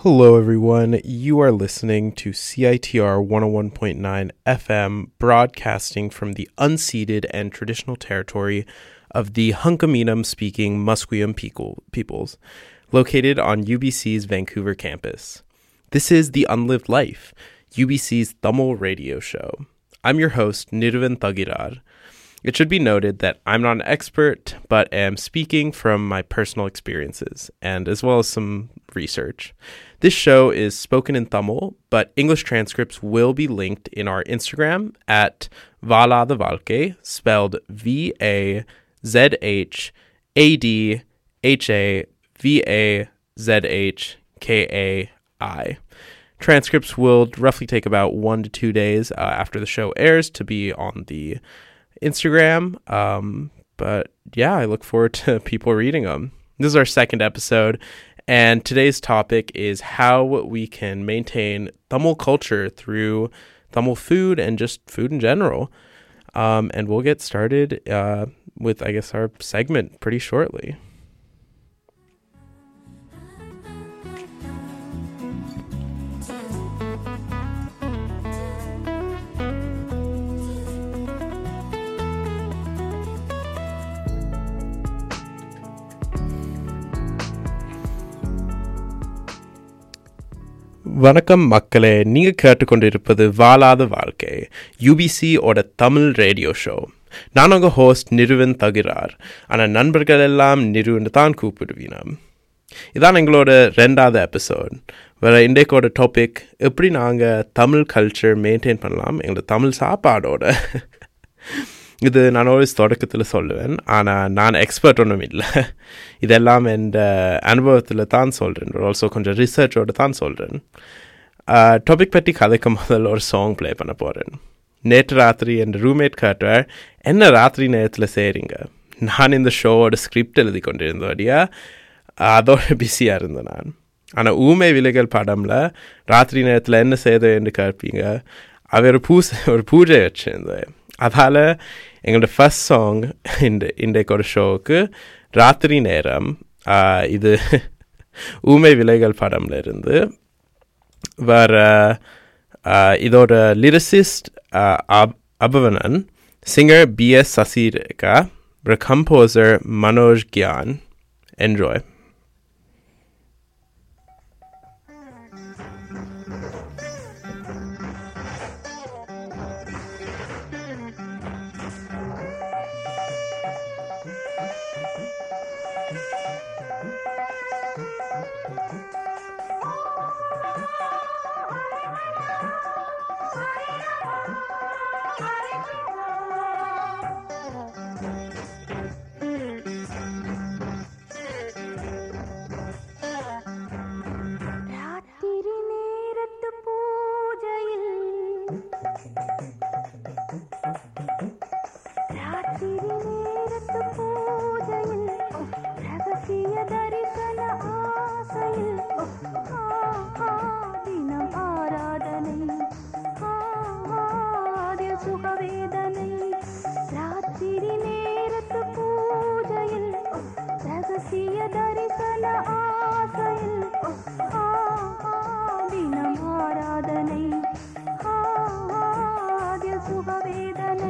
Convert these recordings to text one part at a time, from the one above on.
Hello, everyone. You are listening to CITR 101.9 FM, broadcasting from the unceded and traditional territory of the Hunkaminam speaking Musqueam people, peoples, located on UBC's Vancouver campus. This is The Unlived Life, UBC's Tamil radio show. I'm your host, Niruvan Tagirar. It should be noted that I'm not an expert, but am speaking from my personal experiences and as well as some research. This show is spoken in Tamil, but English transcripts will be linked in our Instagram at Vala the Valke, spelled V A Z H A D H A V A Z H K A I. Transcripts will roughly take about one to two days uh, after the show airs to be on the Instagram. Um, but yeah, I look forward to people reading them. This is our second episode, and today's topic is how we can maintain Tamil culture through Tamil food and just food in general. Um, and we'll get started uh, with, I guess, our segment pretty shortly. வணக்கம் மக்களே நீங்கள் கேட்டுக்கொண்டிருப்பது வாழாத வாழ்க்கை UPC ஓட Tamil radio show நான் உங்கள் host நிருவன் தகிரார் ஆனால் நண்பர்கள் எல்லாம் நிருவன் தான் கூப்பிடுவீனம் இதான் எங்களோட ரெண்டாவது எபிசோட் வேறு இன்றைக்கோட டாபிக் எப்படி நாங்கள் தமிழ் கல்ச்சர் மெயின்டைன் பண்ணலாம் எங்களோட தமிழ் சாப்பாடோட இது நான் ஆல்வேஸ் தொடக்கத்தில் சொல்லுவேன் ஆனால் நான் எக்ஸ்பர்ட் ஒன்றும் இல்லை இதெல்லாம் என் அனுபவத்தில் தான் சொல்கிறேன் ஆல்சோ கொஞ்சம் ரிசர்ச்சோடு தான் சொல்கிறேன் டாபிக் பற்றி கதைக்க முதல்ல ஒரு சாங் ப்ளே பண்ண போகிறேன் நேற்று ராத்திரி என் ரூம்மேட் காட்டுவார் என்ன ராத்திரி நேரத்தில் செய்கிறீங்க நான் இந்த ஷோவோட ஸ்கிரிப்ட் எழுதி கொண்டிருந்தபடியா அதோட பிஸியாக இருந்தேன் நான் ஆனால் ஊமை விலைகள் படமில் ராத்திரி நேரத்தில் என்ன செய்தோ என்று கேட்பீங்க அவர் பூசை ஒரு பூஜை வச்சுருந்தேன் அதால் எங்களோட ஃபஸ்ட் சாங் இந்த இன்றைக்கு ஒரு ஷோவுக்கு ராத்திரி நேரம் இது ஊமை விலைகள் படம்ல இருந்து வர இதோட லிரிசிஸ்ட் அப் அபவனன் singer PS Sasirekha composer Manoj Gyan enjoy രാത്രി നേരത്ത് പൂജയിൽ രാത്രി നേരത്ത് പൂജയിൽ രഹസ്യ ദർശന ആസയിൽ ആ, ആ, ദിനം ആരാധனை ആ, ആദ്യ സുഖവേദனை രാത്രി നേരത്ത് പൂജയിൽ രഹസ്യ ദർശന ആസയിൽ ആ, ആ, ദിനം ആരാധனை ആ, ആദ്യ സുഖവേദனை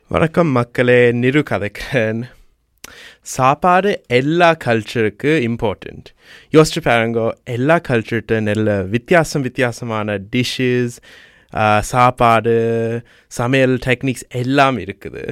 வணக்கம் மக்களே நிரு கதைக்கிறேன் சாப்பாடு எல்லா கல்ச்சருக்கு இம்பார்ட்டண்ட் யோசிச்சு பாருங்க எல்லா கல்ச்சர்கிட்ட நல்ல வித்தியாசம் வித்தியாசமான டிஷ்ஷஸ் சாப்பாடு சமையல் டெக்னிக்ஸ் எல்லாம் இருக்குது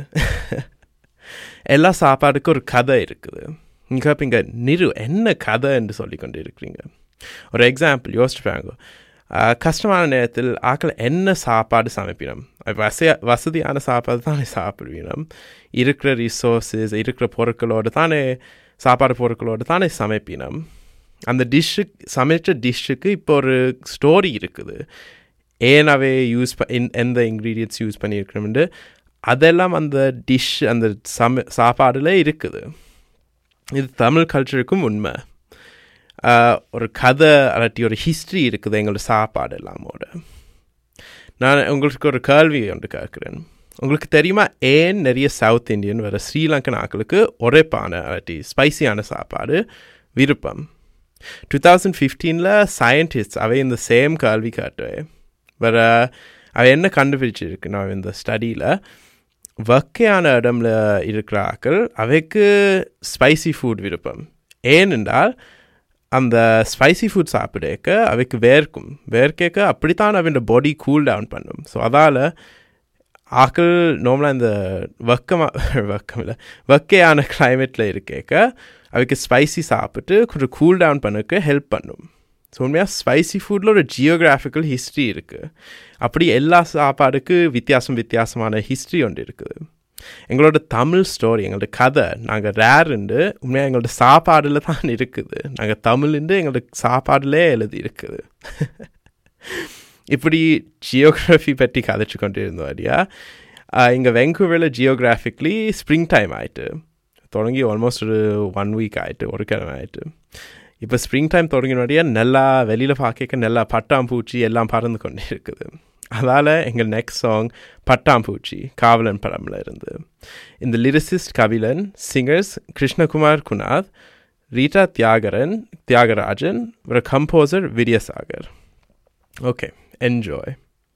எல்லா சாப்பாடுக்கும் ஒரு கதை இருக்குது நீங்கள் கேட்பீங்க நிரு என்ன கதை என்று சொல்லி கொண்டு இருக்கிறீங்க ஒரு எக்ஸாம்பிள் யோசிச்சு பாருங்க ஆஹ், கஷ்டமான நேரத்தில் ஆக்கள் என்ன சாப்பாடு சமைப்பினோம் வசதியா வசதியான சாப்பாடு தானே சாப்பிடுவினோம் இருக்கிற ரிசோர்ஸஸ் இருக்கிற பொருட்களோடு தானே சாப்பாடு பொருட்களோடு தானே சமைப்பினோம் அந்த டிஷ்ஷு சமைச்ச டிஷ்ஷுக்கு இப்போ ஒரு ஸ்டோரி இருக்குது ஏனாவே யூஸ் ப இன்- எந்த இன்க்ரீடியன்ட்ஸ் யூஸ் பண்ணியிருக்கணும்னு அதெல்லாம் அந்த டிஷ் அந்த சம சாப்பாடில் இருக்குது இது தமிழ் கல்ச்சருக்கும் உண்மை ஆஹ், ஒரு கதை அல்லாட்டி ஒரு ஹிஸ்ட்ரி இருக்குது எங்களோட சாப்பாடு எல்லாமோட நான் உங்களுக்கு ஒரு கேள்வி ஒன்று கேட்குறேன் உங்களுக்கு தெரியுமா ஏன் நிறைய சவுத் இந்தியன் வர ஸ்ரீலங்கன் ஆக்களுக்கு உரைப்பான அல்லாட்டி ஸ்பைசியான சாப்பாடு விருப்பம் டூ தௌசண்ட் ஃபிஃப்டீனில் சயின்டிஸ்ட் அவை இந்த சேம் கேள்வி காட்டுவே வர அவ என்ன கண்டுபிடிச்சிருக்கு நான் இந்த ஸ்டடியில் வக்கையான இடம்ல இருக்கிற ஆக்கள் அவைக்கு ஸ்பைசி ஃபுட் விருப்பம் ஏனென்றால் அந்த ஸ்பைசி ஃபுட் சாப்பிடக்க அவைக்கு வேர்க்கும் வேர்க்கேக்க அப்படித்தான் அவன் பாடி கூல் டவுன் பண்ணும் ஸோ அதால் ஆக்கள் நார்மலாக இந்த வக்கமாக வக்கம் இல்லை வக்கையான கிளைமேட்டில் இருக்கேக்க அவைக்கு ஸ்பைசி சாப்பிட்டு கொஞ்சம் கூல் டவுன் பண்ணக்கு ஹெல்ப் பண்ணும் ஸோ உண்மையாக ஸ்பைசி ஃபுட்டில் ஒரு ஜியோகிராஃபிக்கல் ஹிஸ்ட்ரி இருக்குது அப்படி எல்லா சாப்பாடுக்கு வித்தியாசம் வித்தியாசமான ஹிஸ்ட்ரி ஒன்று இருக்குது எங்களோட தமிழ் ஸ்டோரி எங்களோட கதை நாங்கள் ரேருண்டு உண்மையாக எங்களோட சாப்பாடில் தான் இருக்குது நாங்கள் தமிழ்ண்டு எங்களோட சாப்பாடுலே எழுதி இருக்குது இப்படி ஜியோகிராஃபி பற்றி கதைச்சு கொண்டு இருந்தோம் இல்லையா இங்கே வெங்கூவரில் ஜியோகிராஃபிக்லி ஸ்ப்ரிங் டைம் ஆயிட்டு தொடங்கி ஆல்மோஸ்ட் ஒரு ஒன் வீக் ஆயிட்டு ஒரு கிழமை ஆயிட்டு இப்போ ஸ்ப்ரிங் டைம் தொடங்கினோடைய நல்லா வெளியில் பார்க்க நல்லா பட்டாம்பூச்சி எல்லாம் பறந்து கொண்டு இருக்குது அதால் எங்கள் நெக்ஸ்ட் சாங் பட்டாம்பூச்சி காவலன் படம்ல இருந்து இந்த லிரிசிஸ்ட் கபிலன் சிங்கர்ஸ் கிருஷ்ணகுமார் குநாத் ரீட்டா தியாகரன் தியாகராஜன் ஒரு கம்போசர் வித்யாசாகர் ஓகே என்ஜாய்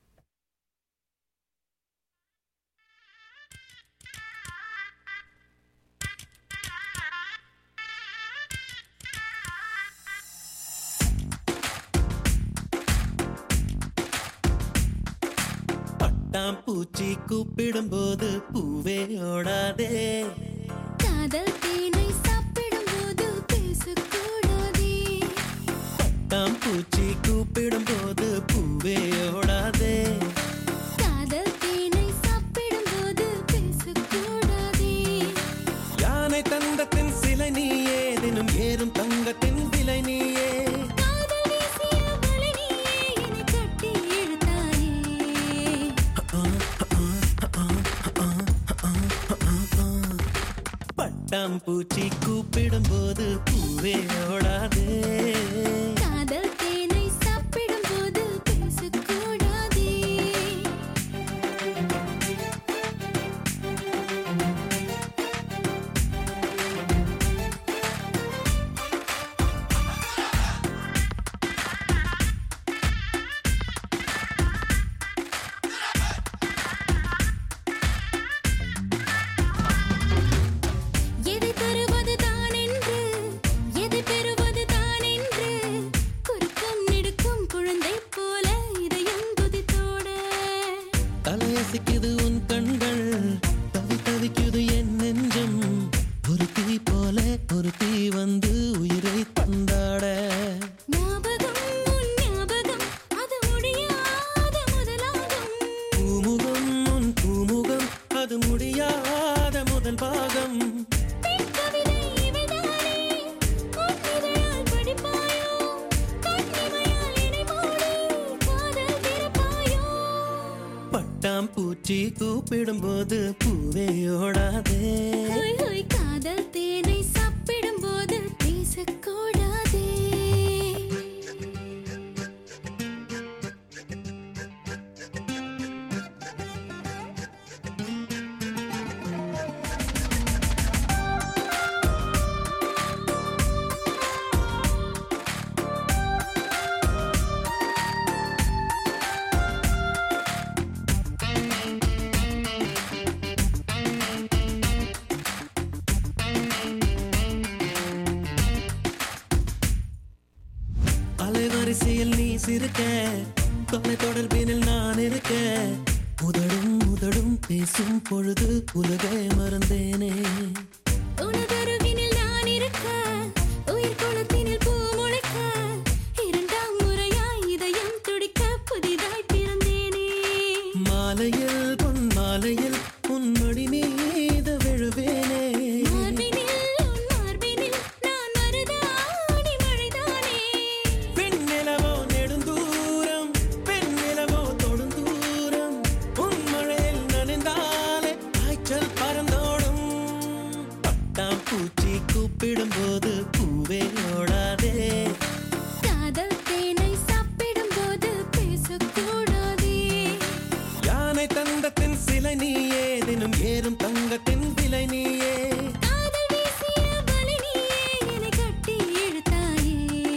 பட்டாம்பூச்சி கூப்பிடும்போது பூவே ஓடாதே காதல் தேனை சாப்பிடும்போது பேசக்கூடாதே பட்டாம்பூச்சி கூப்பிடும்போது பூவே ஓடாதே காதல் தேனை சாப்பிடும்போது பேசக்கூடாதே யானை தங்கத்தின் சிலை நீயே தினம் ஏறும் தங்கத்தின் விலை நீயே காதல் வீசிய வலை நீயே என்னை கட்டி இழுத்தாயே பட்டாம்பூச்சி கூப்பிடும்போது பூவே ஓடாதே காதல் தேனை சாப்பிடும்போது பேசக்கூடாதே எதை தருவது தான் என்று எதை பெறுவது தான் என்று குறுக்கும் நெடுக்கும் குழந்தை போல இதயம் துதித்தோட தலையசிக்குது உன் கண்கள் தவி தவிக்குது என் நெஞ்சம் ஒரு தீ போல ஒரு தீ வந்து உயிரை தந்தாட ஞாபகம் உன் ஞாபகம் அது முடியாத முதலாகும் பூமுகம் உன் பூமுகம் அது முடியாத முதல் பாகம் பெண் கவிதை இவைதானே உன் இதழால் படிப்பாயோ கண்ணிமையால் என்னை மூடி காதல் திறப்பாயோ பட்டாம்பூச்சி கூப்பிடும்போது பூவே ஓடாதே ஹோய் ஹோய் காதல் தேனை சாப்பிடும்போது பேசக்கூடாதே பட்டாம்பூச்சி தொலைகையில் நீ சிரிக்க தொலை தொடர்பினில் நான் இருக்க உதடும் உதடும் பேசும் பொழுது உலகை மறந்தேனே உனதருகினில் நான் இருக்க உயிர் குளத்தினில் பூ முளைக்க இரண்டாம் முறையாய் இதயம் துடிக்க புதிதாய் பிறந்தேனே மாலையில் பொன் மாலையில் உன்மடி மீத விழுவேனே மார்பினில் உன் மார்பினில் நான் மருதாணி மழைதானே பெண்ணிலவோ நெடுந்தூரம் பெண்ணிலவோ தொடுந்தூரம் உன் மழையில் நனைந்தாலே காய்ச்சல் பறந்தோடும் பட்டாம் பூச்சி கூப்பிடும் போது பூவே ஓடாதே காதல் தேனை சாப்பிடும் போது பேசக்கூடாதே யானை தந்தத்தின் சிலை நீயே தினம் ஏறும் தங்கத்தின் விலை நீயே காதல் வீசிய வலை நீயே என்னை கட்டி இழுத்தாயே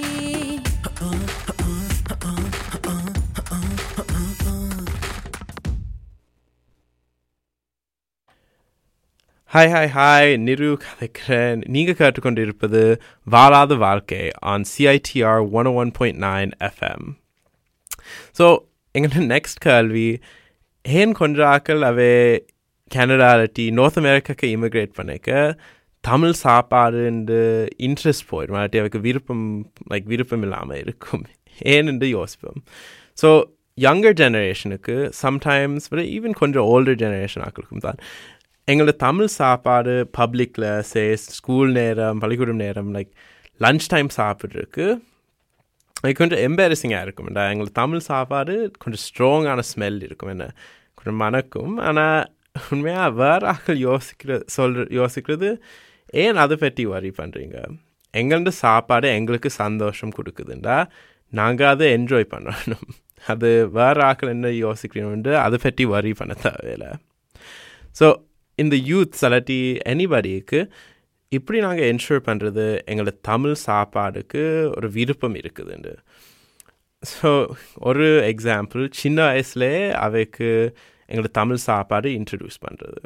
ஹாய் ஹாய் ஹாய் நிரு கதைக்கிறேன் நீங்கள் கேட்டுக்கொண்டிருப்பது வாழாத வாழ்க்கை on CITR one one point nine FM so எங்களோட நெக்ஸ்ட் கேள்வி ஏன் கொஞ்ச ஆக்கள் அவை கனடாலிட்டி நார்த் அமெரிக்காக்கு இமிக்ரேட் பண்ணிக்க தமிழ் சாப்பாடுண்டு இன்ட்ரெஸ்ட் போயிடும் இல்லாட்டி அவருக்கு விருப்பம் லைக் விருப்பம் இல்லாமல் இருக்கும் ஏன்னு யோசிப்போம் ஸோ யங்கர் ஜெனரேஷனுக்கு சம்டைம்ஸ் ஈவன் கொஞ்சம் ஓல்டர் ஜெனரேஷன் ஆக்களுக்கும் தான் எங்களோட தமிழ் சாப்பாடு பப்ளிக்கில் சே ஸ்கூல் நேரம் பள்ளிக்கூடம் நேரம் லைக் லஞ்ச் டைம் சாப்பிட்றதுக்கு அது கொஞ்சம் எம்பாரசிங்காக இருக்கும்டா எங்களுக்கு தமிழ் சாப்பாடு கொஞ்சம் ஸ்ட்ராங்கான ஸ்மெல் இருக்கும் என்ன கொஞ்சம் மணக்கும் ஆனால் உண்மையாக வேறு ஆக்கள் யோசிக்கிற சொல்கிற யோசிக்கிறது ஏன் அதை பற்றி வரி பண்ணுறீங்க எங்கள்ட சாப்பாடு எங்களுக்கு சந்தோஷம் கொடுக்குதுண்டா நாங்கள் அதை என்ஜாய் பண்ணணும் அது வேறு ஆக்கள் என்ன யோசிக்கிறோம்னு அதை பற்றி வரி பண்ண தேவையில்லை ஸோ இந்த யூத் இல்லாட்டி எனிபடிக்கு இப்படி நாங்கள் என்ஷூர் பண்ணுறது எங்களோட தமிழ் சாப்பாடுக்கு ஒரு விருப்பம் இருக்குதுண்டு ஸோ ஒரு எக்ஸாம்பிள் சின்ன வயசுலேயே அவைக்கு எங்களோட தமிழ் சாப்பாடு இன்ட்ரடியூஸ் பண்ணுறது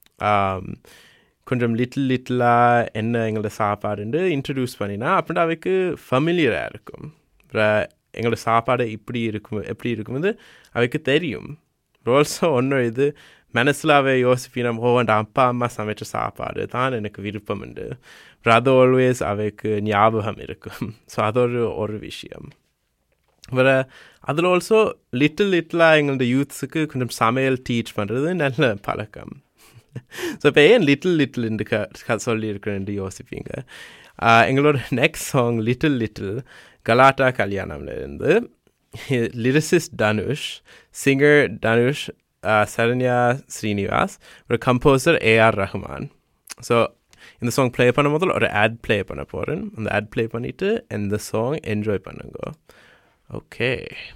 கொஞ்சம் லிட்டில் லிட்டிலாக என்ன எங்களோட சாப்பாடுன்னு இன்ட்ரடியூஸ் பண்ணினா அப்படின்னா அவைக்கு ஃபெமிலியராக இருக்கும் அப்புறம் எங்களோட சாப்பாடு இப்படி இருக்கும் எப்படி இருக்கும்போது அவைக்கு தெரியும் ஆல்சோ ஒன்றும் இது மனசில் அவை யோசிப்பினம் ஓ அந்த அப்பா அம்மா சமைச்ச சாப்பாடு தான் எனக்கு விருப்பம் உண்டு அப்புறம் அது ஆல்வேஸ் அவைக்கு ஞாபகம் இருக்கும் ஸோ அது ஒரு ஒரு விஷயம் வேறு அதில் ஆல்சோ லிட்டில் லிட்டிலாக எங்களோட யூத்ஸுக்கு கொஞ்சம் சமையல் டீச் பண்ணுறது நல்ல பழக்கம் ஸோ இப்போ ஏன் லிட்டில் லிட்டில் என்று க சொல்லியிருக்கிறேன் யோசிப்பீங்க எங்களோட next song little little Galatta கல்யாணம்ல இருந்து லிரிசிஸ்ட் தனுஷ் சிங்கர் தனுஷ் சரண்யா ஸ்ரீனிவாஸ் ஒரு கம்போசர் ஏஆர் ரஹ்மான் ஸோ இந்த சாங் ப்ளே பண்ணும் போது ஒரு ஆட் ப்ளே பண்ண போகிறேன் அந்த ஆட் ப்ளே பண்ணிவிட்டு இந்த சாங் என்ஜாய் பண்ணுங்க okay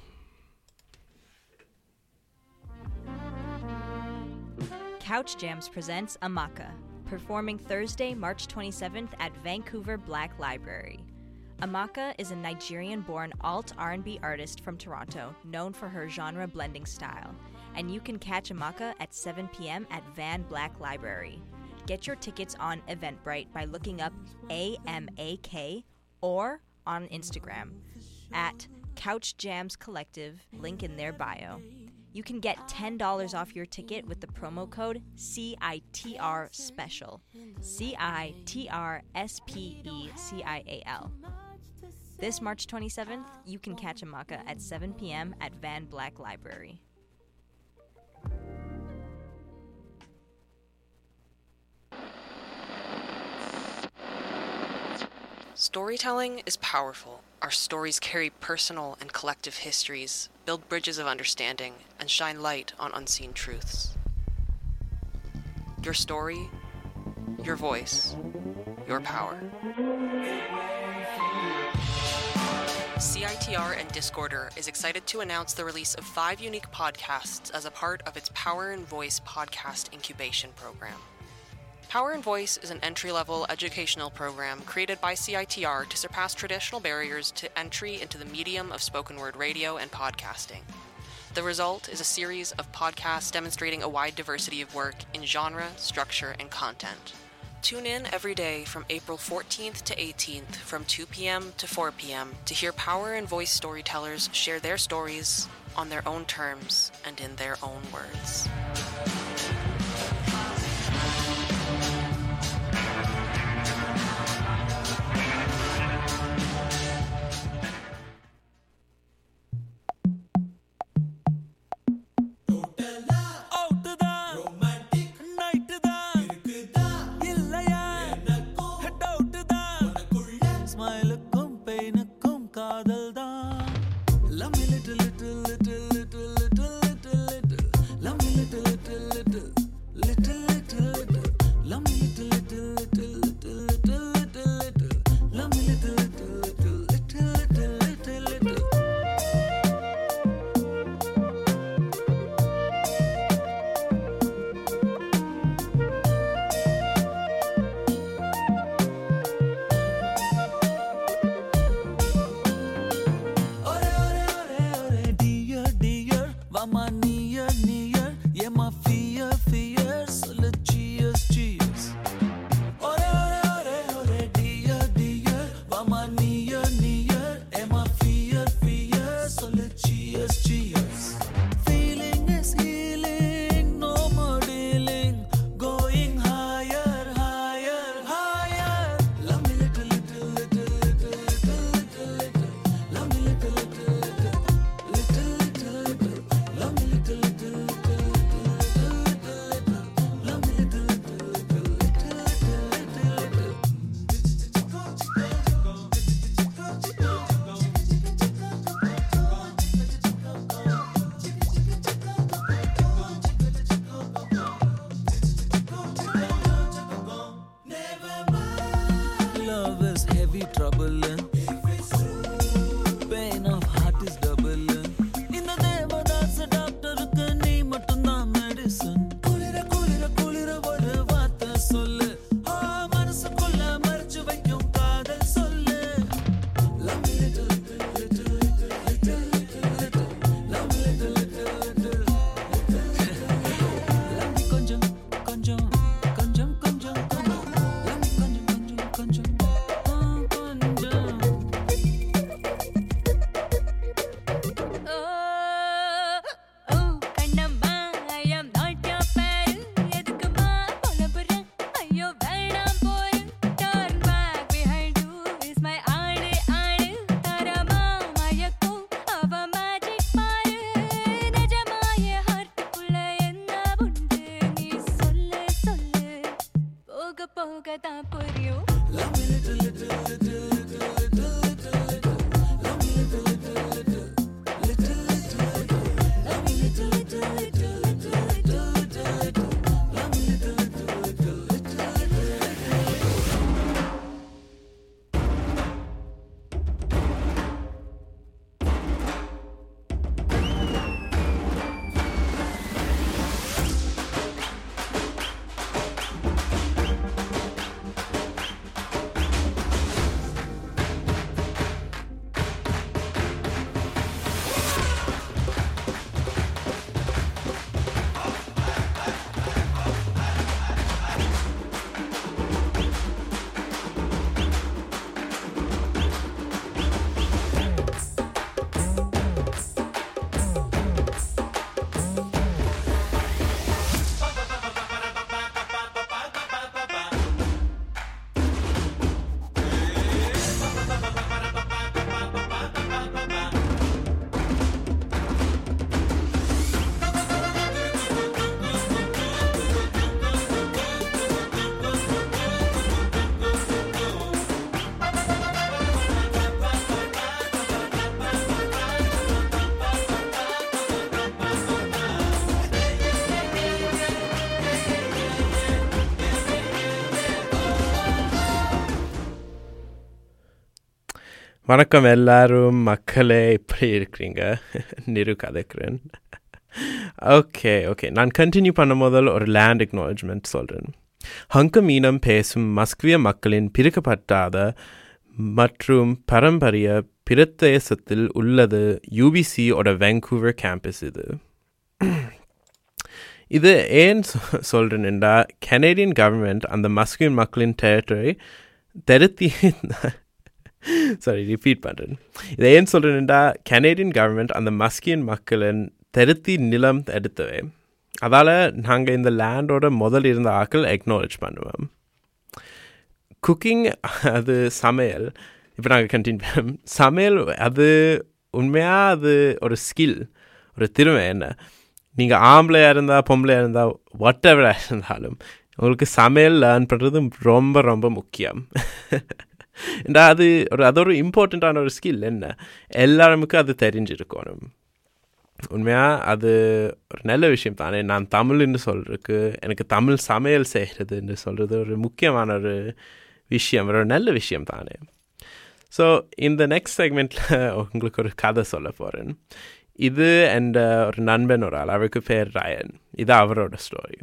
Couch Jams presents Amaka, performing Thursday, March 27th at Vancouver Black Library. Amaka is a Nigerian-born alt R&B artist from Toronto, known for her genre blending style, and you can catch Amaka at 7 p.m. at Van Black Library. Get your tickets on Eventbrite by looking up AMAK or on Instagram at Couch Jams Collective, link in their bio. You can get $10 off your ticket with the promo code CITR Special. C I T R S P E C I A L. This March 27th, you can catch Amaka at 7 p.m. at Van Black Library. Storytelling is powerful. Our stories carry personal and collective histories, build bridges of understanding, and shine light on unseen truths. Your story, your voice, your power. CITR and Discorder is excited to announce the release of five unique podcasts as a part of its Power and Voice podcast incubation program. Power and Voice is an entry level educational program created by CITR to surpass traditional barriers to entry into the medium of spoken word radio and podcasting. The result is a series of podcasts demonstrating a wide diversity of work in genre, structure, and content. Tune in every day from April 14th to 18th from 2 p.m. to 4 p.m. to hear Power and Voice storytellers share their stories on their own terms and in their own words. அவுட்டுதான் romantic night தான் இல்லையா டவுட்டுதான் ஸ்மைலுக்கும் பெயினுக்கும் காதல் தான் love me little little little little little little little love me little little little little little little love me little little little little little little little love me little little little little little little little Ore, ore, ore, ore, dear, dear, vama near, near, yeah, my fear, fear, சொல்லு cheers, cheers. Ore, ore, ore, ore, dear, dear, vama near, near, yeah, my fear, fear, சொல்லு cheers, cheers. Feeling is healing, no more dealing, going higher, higher, higher. Love me little, little, little, little, little, little, little. Love me little, little, little, little, little, little. Love me little, little, little, little, little, little. Love me little, little, little, little, little, little, little. Love is heavy troubling. Pain of heart is doubling. இந்த தேவதாச டாக்டருக்கு நீ மட்டும்தான் medicine குளிர குளிர குளிர ஒரு வார்த்தை சொல்லு ஆ, மனசுக்குள்ள மறைச்சு வைக்கும் காதல் சொல்லு Love me little, little, little, little, little, little, little. Love me little, little, little, little. Love me கொஞ்சம் கொஞ்சம் கொஞ்சம் கொஞ்சம் கொஞ்சம் Love me கொஞ்சம் கொஞ்சம் கொஞ்சம் ஆ, கொஞ்சம் Oh, oh, Kannamma, I am not your parent. எதுக்கும்மா புலம்புற? ஐயோ, வேணாம் bore. Turn back behind you is my ஆடு, ஆடு. தரமா மயக்கும் அவ magic பாரு. நிஜமா என் heartக்குள்ள என்ன உண்டு? நீ சொல்லு, சொல்லு. போக போக தான் புரியும் Love me little, little, little, little, little, little, little. Love me little, little, little, little, little, little. Love me little, little, little, little, little, little, little. Love me little, little, little, little, little, little. வணக்கம் எல்லாரும் மக்களே எப்படி இருக்கிறீங்க நிரு கதைக்கிறேன் okay okay நான் continue பண்ண முதல் ஒரு லேண்ட் அக்னாலஜ்மெண்ட் சொல்கிறேன் ஹங்க மீனம் பேசும் மஸ்கிவிய மக்களின் பிரிக்கப்பட்டாத மற்றும் பாரம்பரிய பிரதேசத்தில் உள்ளது யூபிசியோட வெங்கூவர் கேம்பஸ் இது இது ஏன் சொ- சொல்றேன்டா கனேடியன் கவர்மெண்ட் அந்த மஸ்கின் மக்களின் டெரிட்டரி திருத்தி சாரி ரிப்பீட் பண்ணுறேன் இதை ஏன் சொல்கிறேன்டா கனேடியன் கவர்மெண்ட் அந்த மஸ்கியன் மக்களின் திருத்தி நிலம் எடுத்தவை அதால் நாங்கள் இந்த லேண்டோட முதல் இருந்த ஆக்கள் அக்னாலேஜ் பண்ணுவோம் குக்கிங் அது சமையல் இப்போ நாங்கள் கண்டினியூ சமையல் அது உண்மையாக அது ஒரு ஸ்கில் ஒரு திறமை என்ன நீங்கள் ஆம்பளையாக இருந்தால் பொம்பளையாக இருந்தால் வாட் எவராக இருந்தாலும் உங்களுக்கு சமையல் லேர்ன் பண்ணுறது ரொம்ப ரொம்ப முக்கியம் ஏண்டா அது ஒரு அது ஒரு இம்பார்ட்டண்ட்டான ஒரு ஸ்கில் என்ன எல்லாருமுக்கும் அது தெரிஞ்சிருக்கணும் உண்மையாக அது ஒரு நல்ல விஷயம் தானே நான் தமிழ்னு சொல்கிறதுக்கு எனக்கு தமிழ் சமையல் செய்கிறதுன்னு சொல்கிறது ஒரு முக்கியமான ஒரு விஷயம் ஒரு நல்ல விஷயம் தானே ஸோ இந்த நெக்ஸ்ட் செக்மெண்ட்டில் உங்களுக்கு ஒரு கதை சொல்ல போகிறேன் இது என்ற ஒரு நண்பன் ஒரு ஆள் அவருக்கு பேர் ரயன் இது அவரோட ஸ்டோரி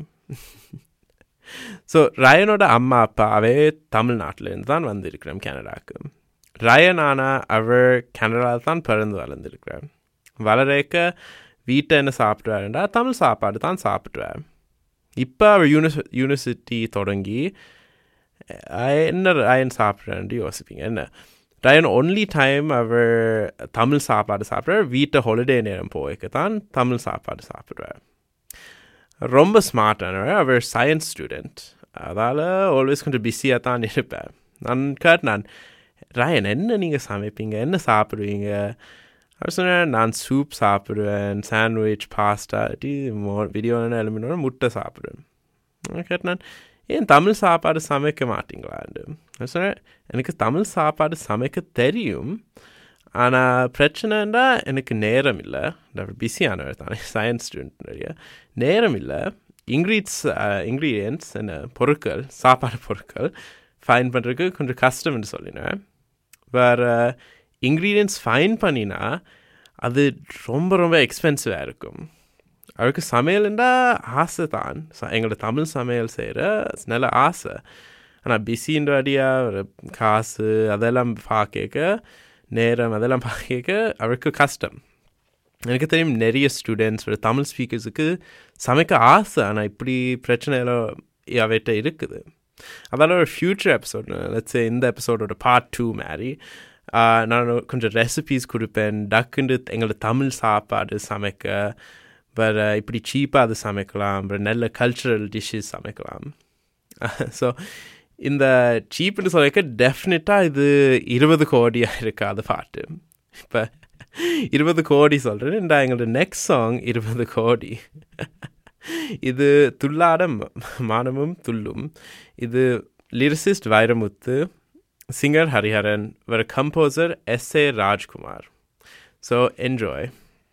ஸோ ரயனோட அம்மா அப்பாவே தமிழ்நாட்டிலேருந்து தான் வந்திருக்கிறோம் கனடாவுக்கு ரயன் ஆனால் அவர் கனடாவில் தான் பிறந்து வளர்ந்துருக்கிறார் வளரேக்க வீட்டை என்ன சாப்பிடுவாருண்டா தமிழ் சாப்பாடு தான் சாப்பிடுவார் இப்போ அவர் யூனிவர்ஸ் யூனிவர்சிட்டி தொடங்கி அஹ், என்ன ரயன் சாப்பிட்றேன்னு யோசிப்பீங்க என்ன ரயன் ஒன்லி டைம் அவர் தமிழ் சாப்பாடு சாப்பிட்றார் வீட்டை ஹாலிடே நேரம் போய்க்கு தான் தமிழ் சாப்பாடு சாப்பிடுவார் ரொம்ப ஸ்மார்ட்டானவர் அவர் சயின்ஸ் ஸ்டூடெண்ட் அதால் ஆல்வேஸ் கொஞ்சம் பிஸியாக தான் இருப்பேன் நான் கேட்டேன் ரயன் என்ன நீங்கள் சமைப்பீங்க என்ன சாப்பிடுவீங்க அவர் சொன்னார் நான் சூப் சாப்பிடுவேன் சாண்ட்விச் பாஸ்டா டி மோ வீடியோ எழுமினோட முட்டை சாப்பிடுவேன் நான் கேட்டேன் ஏன் தமிழ் சாப்பாடு சமைக்க மாட்டீங்களான்னு நான் சொன்னேன் எனக்கு தமிழ் சாப்பாடு சமைக்க தெரியும் ஆனால் பிரச்சனைன்னா எனக்கு நேரம் இல்லை நான் பிஸியானவர் தானே சயின்ஸ் ஸ்டூடெண்ட் நிறைய நேரம் இல்லை இன்க்ரீட்ஸ் இன்க்ரீடியன்ட்ஸ் என்ன பொருட்கள் சாப்பாடு பொருட்கள் ஃபைன் பண்ணுறதுக்கு கொஞ்சம் கஷ்டம்னு சொல்லினேன் வேறு இன்க்ரீடியன்ட்ஸ் ஃபைன் பண்ணினா அது ரொம்ப ரொம்ப எக்ஸ்பென்சிவாக இருக்கும் அவருக்கு சமையல்ண்டா ஆசை தான் ச- எங்களோட தமிழ் சமையல் செய்கிற நல்ல ஆசை ஆனால் பிஸின்ற அடியாக ஒரு காசு அதெல்லாம் பார்க்க நேரம் அதெல்லாம் பார்க்க அவருக்கு கஷ்டம் எனக்கு தெரியும் நிறைய ஸ்டூடெண்ட்ஸ் ஒரு தமிழ் ஸ்பீக்கர்ஸுக்கு சமைக்க ஆசை ஆனால் இப்படி பிரச்சனைலாம் அவர்கிட்ட இருக்குது அதனால் ஒரு ஃப்யூச்சர் எபிசோட் லட்ஸ் இந்த எபிசோடோட பார்ட் டூ மாதிரி ஆஹ், நான் கொஞ்சம் ரெசிபீஸ் கொடுப்பேன் டக்குண்டு எங்களோட தமிழ் சாப்பாடு சமைக்க வேறு இப்படி சீப்பாக அது சமைக்கலாம் அப்புறம் நல்ல கல்ச்சுரல் டிஷ்ஷஸ் சமைக்கலாம் ஸோ இந்த சீப்புன்னு சொல்லிக்க டெஃபினட்டாக இது இருபது கோடியாக இருக்காது பாட்டு இப்போ இருபது கோடி சொல்கிறேன் இந்த எங்களோட நெக்ஸ்ட் சாங் இருபது கோடி இது துள்ளாட ம- மானமும் துள்ளும் இது லிரிசிஸ்ட் வைரமுத்து சிங்கர் ஹரிஹரன் ஒரு composer S A Rajkumar so enjoy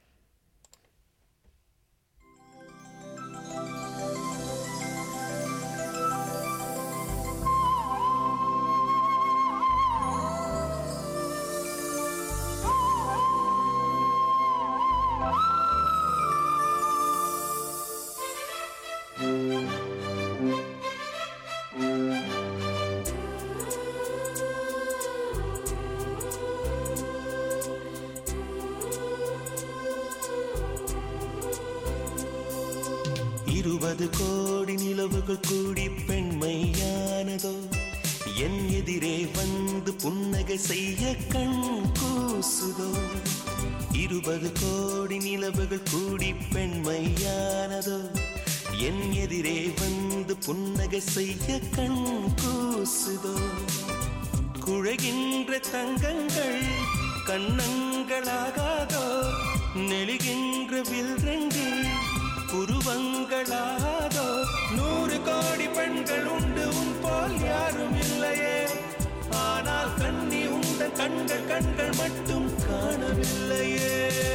இருபது கோடி நிலவுகள் கூடி பெண்மையானதோ என் எதிரே வந்து புன்னகை செய்ய கண் கூசுதோ இருபது கோடி நிலவுகள் கூடி பெண்மையானதோ என் எதிரே வந்து புன்னகை செய்ய கண் கூசுதோ குழைகின்ற தங்கங்கள் கண்ணங்களாகாதோ நெளிகின்ற வில்ரங்கள் புருவங்களாகாதோ நூறு கோடி பெண்கள் உண்டு உன் போல் யாரும் இல்லையே ஆனால் கண்ணி உண்ட கண்கள் கண்கள் மட்டும் காணவில்லையே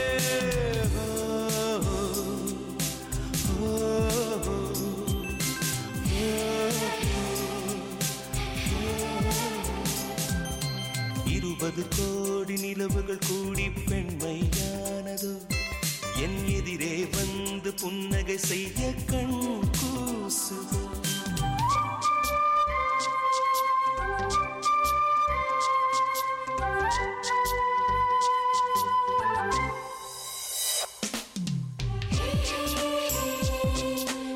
ஓ, ஓ, ஓ, இருபது கோடி நிலவுகள் கூடி பெண்மையானதோ என் எதிரே வந்து புன்னகை செய்ய கண் கூசுதோ Hey, hey, hey, hey,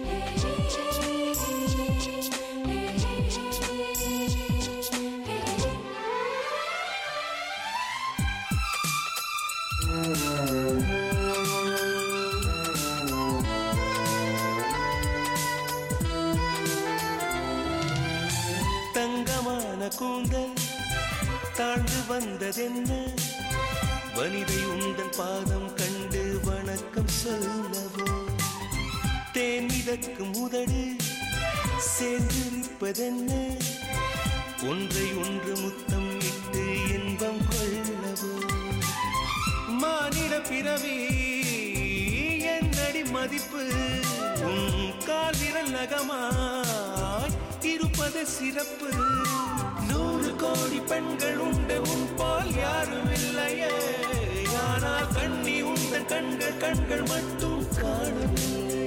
செய்வதென்ன வனிதை உந்தன் பாதம் கண்டு வணக்கம் சொல்லவோ தேன் மிதக்கும் உதடு சேர்ந்திருப்பதென்ன ஒன்றை ஒன்று முத்தம் இட்டு இன்பம் கொள்ளவோ மானிட பிறவி என்னடி மதிப்பு உன் கால் விரல் நகமாய் இருப்பது சிறப்பு நூறு கோடி பெண்கள் உண்டு உன் போல் யாரும் இல்லையே ஆனால் கண்ணி உந்தன் கண்கள் கண்கள் மட்டும் காணவில்லையே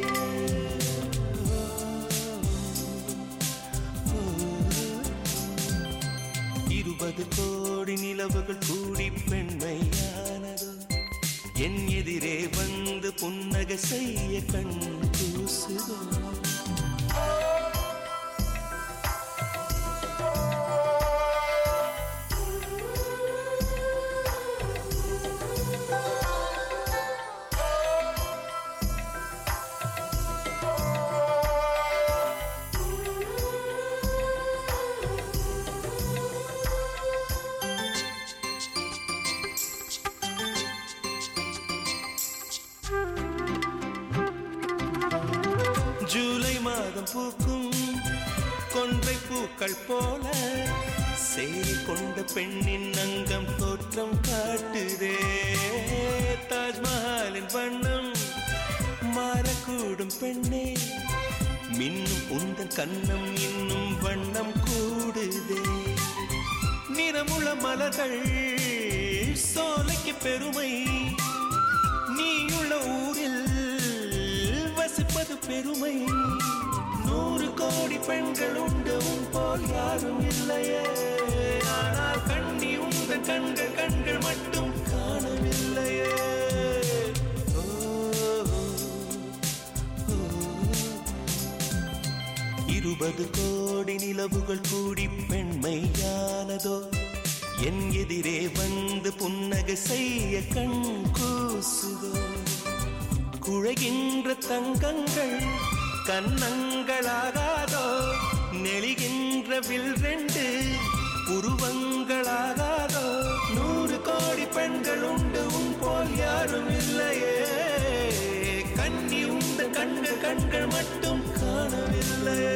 இருபது கோடி நிலவுகள் கூடி பெண்மையானதோ என் எதிரே வந்து புன்னகை செய்ய கண் கூசுதோ ஜூலை மாதம் பூக்கும் கொன்றை பூக்கள் போல சேரி கொண்ட பெண்ணின் அங்கம் தோற்றம் காட்டுதே தாஜ்மஹாலின் வண்ணம் மாறக்கூடும் பெண்ணே மின்னும் உந்தன் கண்ணம் இன்னும் வண்ணம் கூடுதே நிறமுள்ள மலர்கள் சோலைக்கு பெருமை நீயுள்ள ஊரில் வசிப்பது பெருமை நூறு கோடி பெண்கள் உண்டு உன் போல் யாரும் இல்லையே ஆனால் கண்ணி உங்கள் கண்கள் கண்கள் மட்டும் காணவில்லையே ஓ, ஓ, இருபது கோடி நிலவுகள் கூடி பெண்மையானதோ என் எதிரே வந்து புன்னகை செய்ய கண் கூசுதோ குழைகின்ற தங்கங்கள் கன்னங்களாகாதோ நெளிகின்ற வில் ரெண்டு உருவங்களாகாதோ நூறு கோடி பெண்கள் உண்டு உன் போல் யாரும் இல்லையே கண்ணி உந்த கண்கள் கண்கள் மட்டும் காணவில்லையே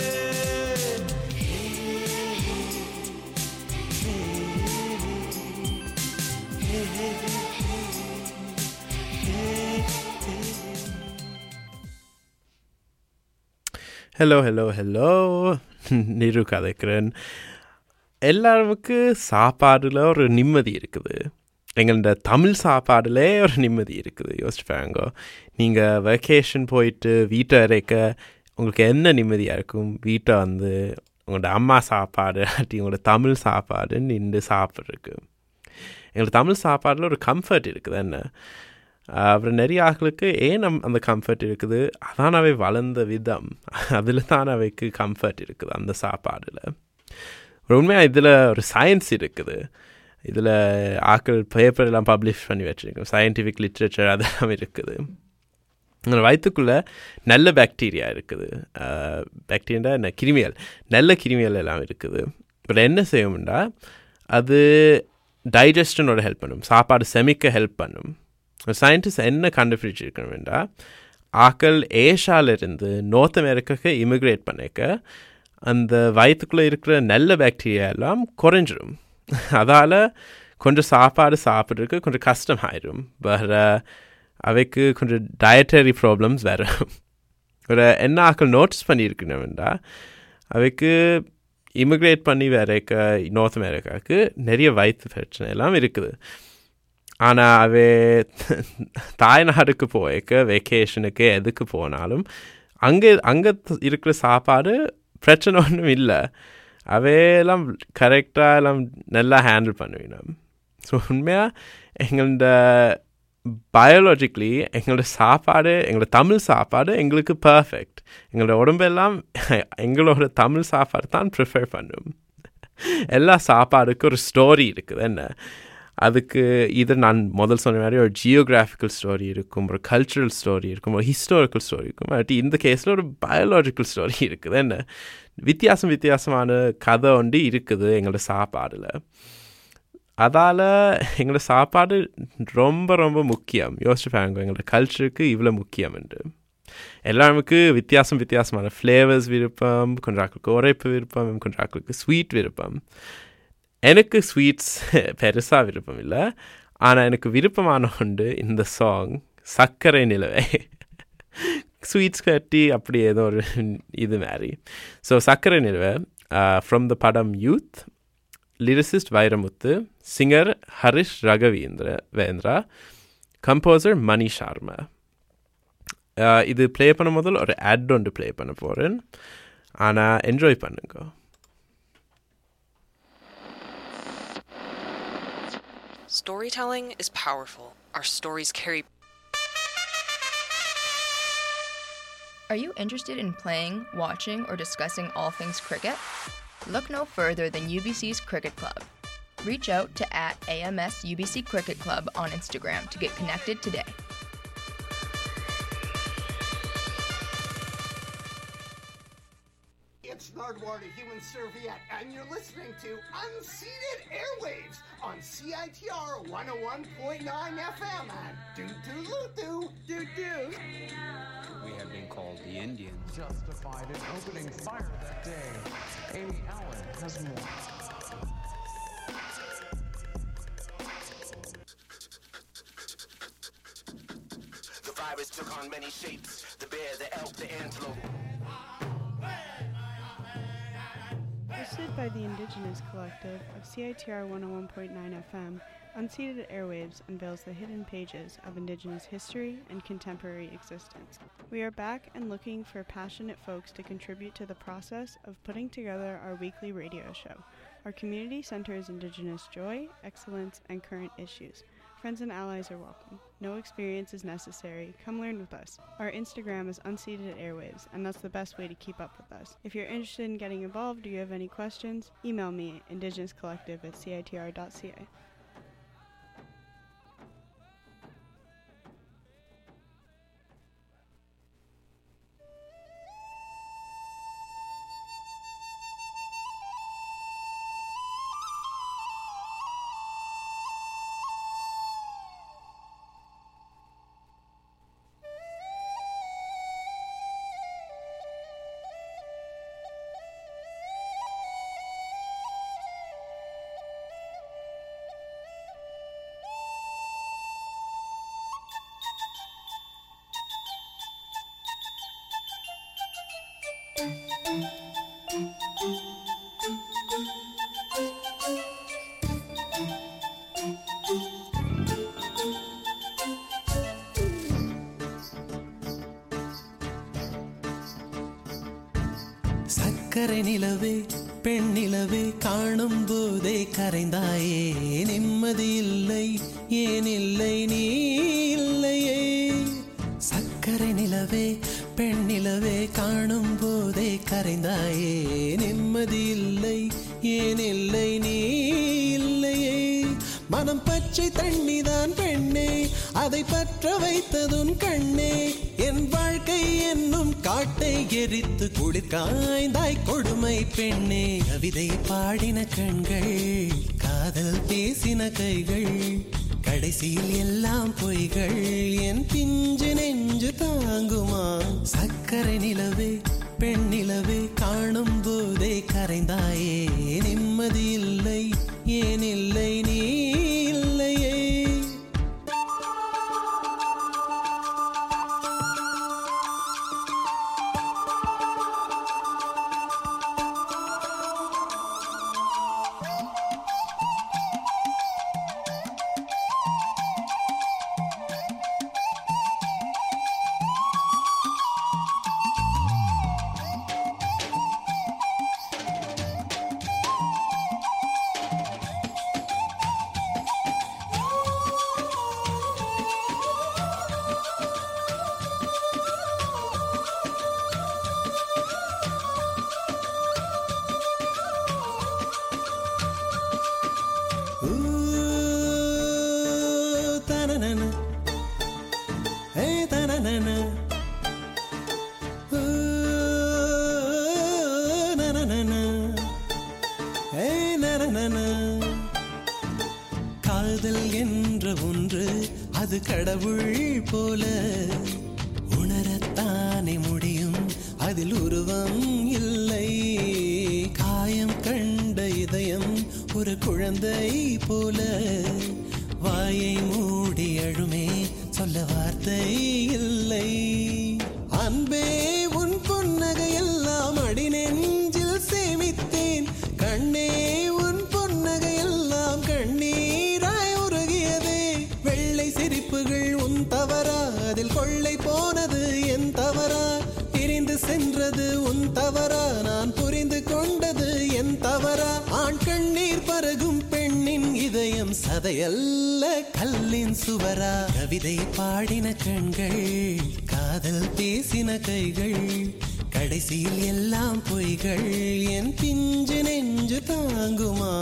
ஹலோ ஹலோ ஹலோ நிரு கதைக்கிறேன் எல்லாருக்கும் சாப்பாடில் ஒரு நிம்மதி இருக்குது எங்களோட தமிழ் சாப்பாடுல ஒரு நிம்மதி இருக்குது யோசிச்சு பாருங்க நீங்கள் வெக்கேஷன் போயிட்டு வீட்டை இறைக்க உங்களுக்கு என்ன நிம்மதியாக இருக்கும் வீட்டை வந்து உங்களோட அம்மா சாப்பாடு இல்லாட்டி உங்களோட தமிழ் சாப்பாடு நின்று சாப்பிட்றதுக்கு எங்களுக்கு தமிழ் சாப்பாடில் ஒரு கம்ஃபர்ட் இருக்குது என்ன அப்புறம் நிறைய ஆட்களுக்கு ஏன் நம் அந்த கம்ஃபர்ட் இருக்குது அதான் அவை வளர்ந்த விதம் அதில் தான் அவைக்கு கம்ஃபர்ட் இருக்குது அந்த சாப்பாடில் ஒரு உண்மையாக இதில் ஒரு சயின்ஸ் இருக்குது இதில் ஆக்கள் பேப்பர் எல்லாம் பப்ளிஷ் பண்ணி வச்சுருக்கோம் சயின்டிஃபிக் லிட்ரேச்சர் அதெல்லாம் இருக்குது அந்த வயிற்றுக்குள்ளே நல்ல பாக்டீரியா இருக்குது பாக்டீரியா என்ன கிருமிகள் நல்ல கிருமிகள் எல்லாம் இருக்குது இப்போ என்ன செய்யும்னா அது டைஜஷனோட ஹெல்ப் பண்ணும் சாப்பாடு செமிக்க ஹெல்ப் பண்ணும் சயின்டிஸ்ட் என்ன கண்டுபிடிச்சிருக்கணும்டா ஆக்கள் ஏஷாலிருந்து நார்த் அமெரிக்காவுக்கு இமிக்ரேட் பண்ணிக்க அந்த வயிற்றுக்குள்ளே இருக்கிற நல்ல பாக்டீரியா எல்லாம் குறைஞ்சிரும் அதால் கொஞ்சம் சாப்பாடு சாப்பிட்றதுக்கு கொஞ்சம் கஷ்டமாயிடும் வேறு அவைக்கு கொஞ்சம் டயட்டரி ப்ராப்ளம்ஸ் வரும் ஒரு என்ன ஆக்கள் நோட்டீஸ் பண்ணியிருக்கணும்டா அவைக்கு இமிக்ரேட் பண்ணி வரைக்க நார்த் அமெரிக்காவுக்கு நிறைய வயிற்று பிரச்சனை எல்லாம் இருக்குது ஆனால் அவே தாய்நாடுக்கு போய்க்க வெக்கேஷனுக்கு எதுக்கு போனாலும் அங்கே அங்கே இருக்கிற சாப்பாடு பிரச்சனை ஒன்றும் இல்லை அவையெல்லாம் கரெக்டாக எல்லாம் நல்லா ஹேண்டில் பண்ணுவினோம் ஸோ உண்மையாக எங்களோட பயாலஜிக்கலி எங்களோட சாப்பாடு எங்களோட தமிழ் சாப்பாடு எங்களுக்கு பர்ஃபெக்ட் எங்களோட உடம்பெல்லாம் எங்களோட தமிழ் சாப்பாடு தான் ப்ரிஃபர் பண்ணும் எல்லா சாப்பாடுக்கும் ஒரு ஸ்டோரி இருக்குது என்ன அதுக்கு இது நான் முதல் சொன்ன மாதிரி ஒரு ஜியோகிராஃபிக்கல் ஸ்டோரி இருக்கும் ஒரு கல்ச்சுரல் ஸ்டோரி இருக்கும் ஒரு ஹிஸ்டாரிக்கல் ஸ்டோரி இருக்கும் இல்லாட்டி இந்த கேஸில் ஒரு பயாலஜிக்கல் ஸ்டோரி இருக்குது என்ன வித்தியாசம் வித்தியாசமான கதை ஒண்டி இருக்குது எங்களோட சாப்பாடில் அதால் எங்களோட சாப்பாடு ரொம்ப ரொம்ப முக்கியம் யோசிச்சு பாருங்க எங்களோட கல்ச்சருக்கு இவ்வளோ முக்கியம் என்று எல்லாருக்கும் வித்தியாசம் வித்தியாசமான ஃப்ளேவர்ஸ் விருப்பம் கொஞ்சாக்களுக்கு உரைப்பு விருப்பம் கொஞ்சாக்களுக்கு ஸ்வீட் விருப்பம் எனக்கு ஸ்வீட்ஸ் பெருசாக விருப்பம் இல்லை ஆனால் எனக்கு விருப்பமான உண்டு இந்த சாங் சர்க்கரை நிலவை ஸ்வீட்ஸ் கட்டி அப்படி ஏதோ ஒரு இது மாதிரி ஸோ சர்க்கரை நிலவை ஃப்ரம் த படம் Youth lyricist Vairamuthu singer Harish Raghavendra composer Mani Sharma ah, இது ப்ளே பண்ண முதல் ஒரு ஆட் ஒன்று ப்ளே பண்ண போகிறேன் ஆனால் என்ஜாய் பண்ணுங்க Storytelling is powerful. Our stories carry Are you interested in playing, watching, or discussing all things cricket? Look no further than UBC's Cricket Club. Reach out to at AMS UBC Cricket Club on Instagram to get connected today. It's Nardwar to Human Serviette, and you're listening to Unseated Airwaves on CITR 101.9 FM and doo doo loo doo doo doo. We have been called the Indians. justified in opening fire that day. Amy Allen has more. The virus took on many shapes the bear, the elk, the antelope. Hosted by the Indigenous Collective of CITR 101.9 FM, Unseated Airwaves unveils the hidden pages of Indigenous history and contemporary existence. We are back and looking for passionate folks to contribute to the process of putting together our weekly radio show. Our community centers Indigenous joy, excellence, and current issues. Friends and allies are welcome. No experience is necessary. Come learn with us. Our Instagram is Unseated Airwaves, and that's the best way to keep up with us. If you're interested in getting involved or you have any questions, email me indigenouscollective at citr.ca. சக்கரை நிலவே பெண் நிலவே காணும் போதே கரைந்தாயே நிம்மதி இல்லை ஏன் இல்லை நீ இல்லையே சக்கரை நிலவே பெண் நிலவே காணும் போதே கரைந்தாயே நிம்மதி இல்லை ஏன் இல்லை நீ இல்லையே மனம் பச்சை தண்ணிதான் பெண்ணே அதை பற்ற வைத்ததுன் கண்ணே என் வாழ்க்கை என்னும் காட்டை எரித்து குளிர் காய்ந்தாய் கொடுமை பெண்ணே கவிதை பாடின கண்கள் காதல் பேசின கைகள் கடைசியில் எல்லாம் பொய்கள் என் பிஞ்சு நெஞ்சு தாங்குமா சக்கரை நிலவே பெண் நிலவே காணும் போதே கரைந்தாயே நிம்மதி இல்லை ஏன் இல்லை நீ இல்லையே Ooh, ta-na-na-na. Hey, ta-na-na-na. Ooh, na-na-na-na. Hey, na-na-na-na. கடவுள் போல உணரத்தானே முடியும் அதில் உருவம் இல்லை காயம் கண்ட இதயம் ஒரு குழந்தை போல வாயை மூடி அழுமே சொல்ல வார்த்தை இல்லை அன்பே உன் புன்னகை எல்லாம் அடி நெஞ்சில் சேமித்தேன் கண்ணே உன் புன்னகை எல்லாம் கண்ணீராய் உருகியதே வெள்ளை சிரிப்புகள் உன் தவறா அதில் கொள்ளை போனது என் தவறா பிரிந்து சென்றது உன் தவறா நான் புரிந்து கொண்டது என் தவறா ஆண் கண்ணீர் பருகும் பெண்ணின் இதயம் சதையல்ல கல்லின் சுவரா கவிதை பாடின கண்கள் காதல் பேசின கைகள் கடைசியில் எல்லாம் பொய்கள் என் பிஞ்சு நெஞ்சு தாங்குமா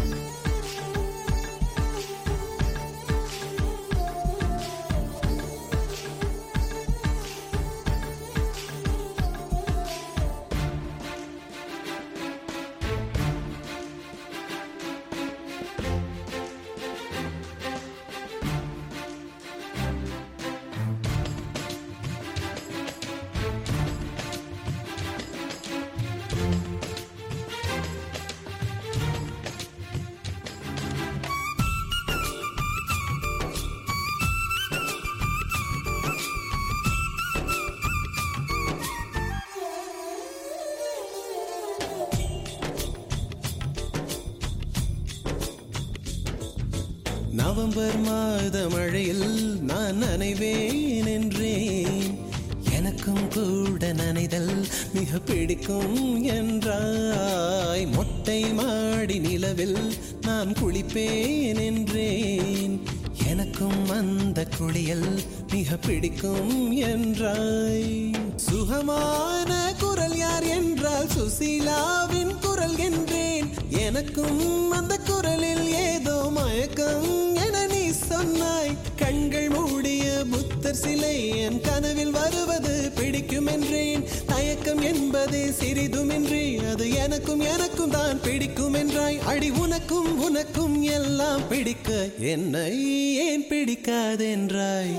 நவம்பர் மாத மழையில் நான் நனைவேன் என்றேன் எனக்கும் கூட நனைதல் மிக பிடிக்கும் என்றாய் மொட்டை மாடி நிலவில் நான் குளிப்பேன் என்றேன் எனக்கும் அந்த குளியல் மிக பிடிக்கும் என்றாய் சுகமான குரல் யார் என்றால் சுசீலாவின் குரல் என்றேன் எனக்கும் அந்த குரலில் ஏதோ மயக்கம் என நீ சொன்னாய் கண்கள் மூடிய புத்தர் சிலை என் கனவில் வருவது பிடிக்கும் என்றேன் தயக்கம் என்பதே சிறிதுமின்றி அது எனக்கும் எனக்கும் தான் பிடிக்கும் என்றாய் அடி உனக்கும் உனக்கும் எல்லாம் பிடிக்க என்னை ஏன் பிடிக்காதென்றாய்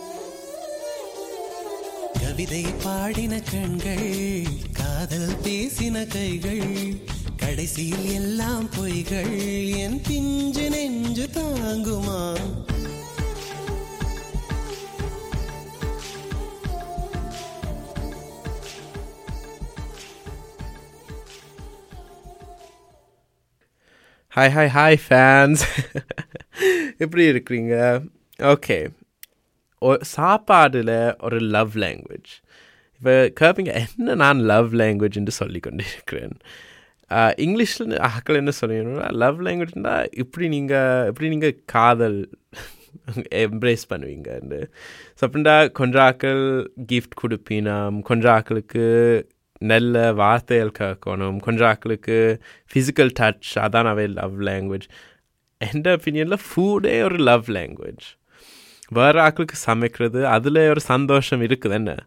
கவிதை பாடின கண்கள் காதல் பேசின கைகள் கடைசியில் எல்லாம் பொய்கள் என் பிஞ்சு நெஞ்சு தாங்குமா ஹாய் ஹாய் ஹாய் ஃபேன்ஸ் எப்படி இருக்கிறீங்க ஓகே சாப்பாடில் ஒரு லவ் லாங்குவேஜ் இப்போ கேட்பீங்க என்ன நான் லவ் லாங்குவேஜ் என்று சொல்லி கொண்டிருக்கிறேன் இங்கிலீஷில் ஆக்கள் என்ன சொல்லணும்னா லவ் லாங்குவேஜ்னா இப்படி நீங்கள் இப்படி நீங்கள் காதல் எம்ப்ரேஸ் பண்ணுவீங்கன்னு ஸோ அப்படின்னா கொஞ்சம் ஆக்கள் கிஃப்ட் கொடுப்பினம் கொஞ்சம் ஆக்களுக்கு நல்ல வார்த்தைகள் கேட்கணும் கொஞ்சம் ஆக்களுக்கு ஃபிசிக்கல் டச் அதான் அவை லவ் லாங்குவேஜ் எந்த ஒப்பீனியனில் ஃபுட்டே ஒரு லவ் லாங்குவேஜ் வேறு ஆக்களுக்கு சமைக்கிறது அதில் ஒரு சந்தோஷம் இருக்குது என்ன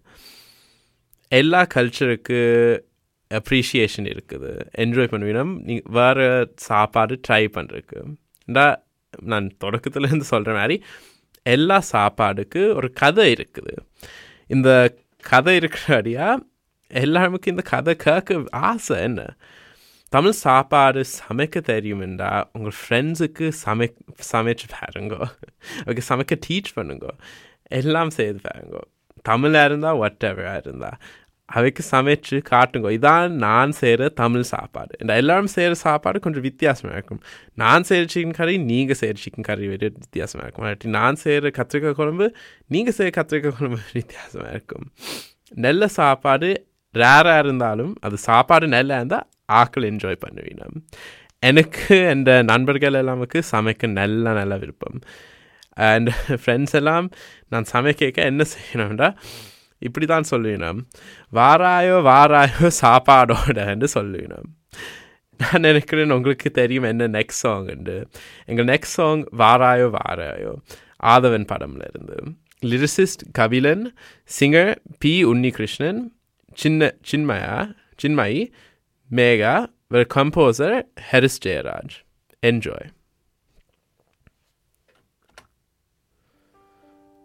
எல்லா கல்ச்சருக்கு அப்ரிஷியேஷன் இருக்குது என்ஜாய் பண்ணுவீங்கன்னா நீ வேறு சாப்பாடு ட்ரை பண்ணுறதுக்கு நான் தொடக்கத்துலேருந்து சொல்கிற மாதிரி எல்லா சாப்பாடுக்கு ஒரு கதை இருக்குது இந்த கதை இருக்கிறபடியா எல்லாருக்கும் இந்த கதை கேட்க ஆசை என்ன தமிழ் சாப்பாடு சமைக்க தெரியுமெண்டா உங்கள் ஃப்ரெண்ட்ஸுக்கு சமை சமைச்சு பாருங்க ஓகே சமைக்க டீச் பண்ணுங்க எல்லாம் செய்து பாருங்க தமிழாக இருந்தால் ஒட் எவராக இருந்தால் அவைக்கு சமைச்சு காட்டுங்க இதான் நான் செய்கிற தமிழ் சாப்பாடு இந்த எல்லாரும் செய்கிற சாப்பாடு கொஞ்சம் வித்தியாசமாக இருக்கும் நான் செய்கிற சிக்கன் கறி நீங்கள் செய்கிற சிக்கன் கறி விட வித்தியாசமாக இருக்கும் இல்லாட்டி நான் செய்கிற கத்திரிக்காய் குழம்பு நீங்கள் செய்கிற கத்திரிக்காய் குழம்பு வித்தியாசமாக இருக்கும் நல்ல சாப்பாடு ரேராக இருந்தாலும் அது சாப்பாடு நல்லா இருந்தால் ஆக்கள் என்ஜாய் பண்ணுவீங்க எனக்கு எந்த நண்பர்கள் எல்லாமுக்கு சமைக்க நல்ல நல்ல விருப்பம் அண்ட் ஃப்ரெண்ட்ஸ் எல்லாம் நான் சமைக்க என்ன செய்யணும்டா இப்படி தான் சொல்லுவினோம் வாராயோ வாராயோ சாப்பாடோடன்னு சொல்லுவினோம் நான் நினைக்கிறேன் உங்களுக்கு தெரியும் என்ன நெக்ஸ்ட் சாங்ண்டு எங்கள் நெக்ஸ்ட் சாங் வாராயோ வாராயோ ஆதவன் படம்ல இருந்து lyricist Kabilan singer P Unnikrishnan சின்ன சின்மயா சின்மயி மேகா கம்போசர் ஹெரிஸ் ஜெயராஜ் என்ஜாய்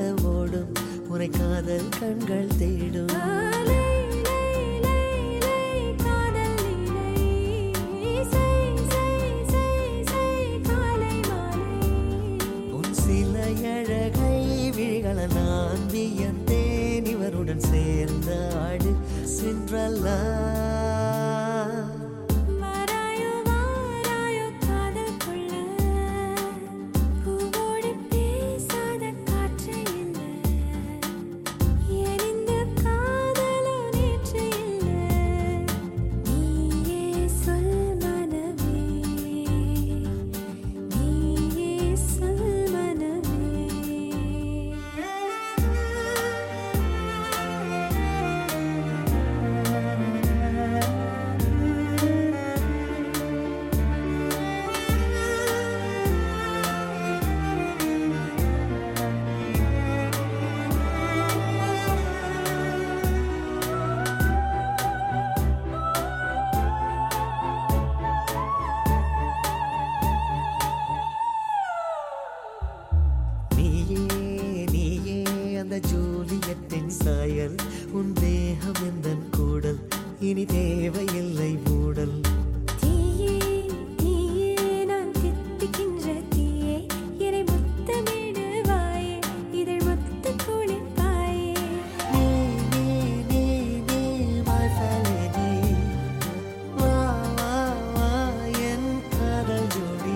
ஓடும் உனை காதல் கண்கள் தேடும் உன் சில அழகை விழிகள நான் வியந்தேன் இவருடன் சேர்ந்த ஆடு சென்றல்லா நீயே நீயே அந்த ஜூலியத்தின் சாயல் உன் தேகம் எந்தன் கூடல் இனி தேவையில்லை மூடல் நீ நீ நீ நீ my felony. வா வா வா என் காதல் ஜோடி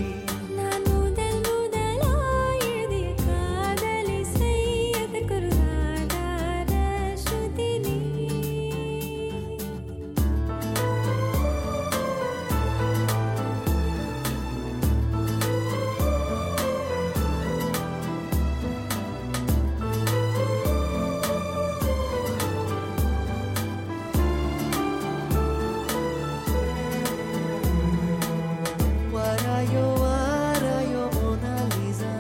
வாராயோ வாராயோ மோனாலிசா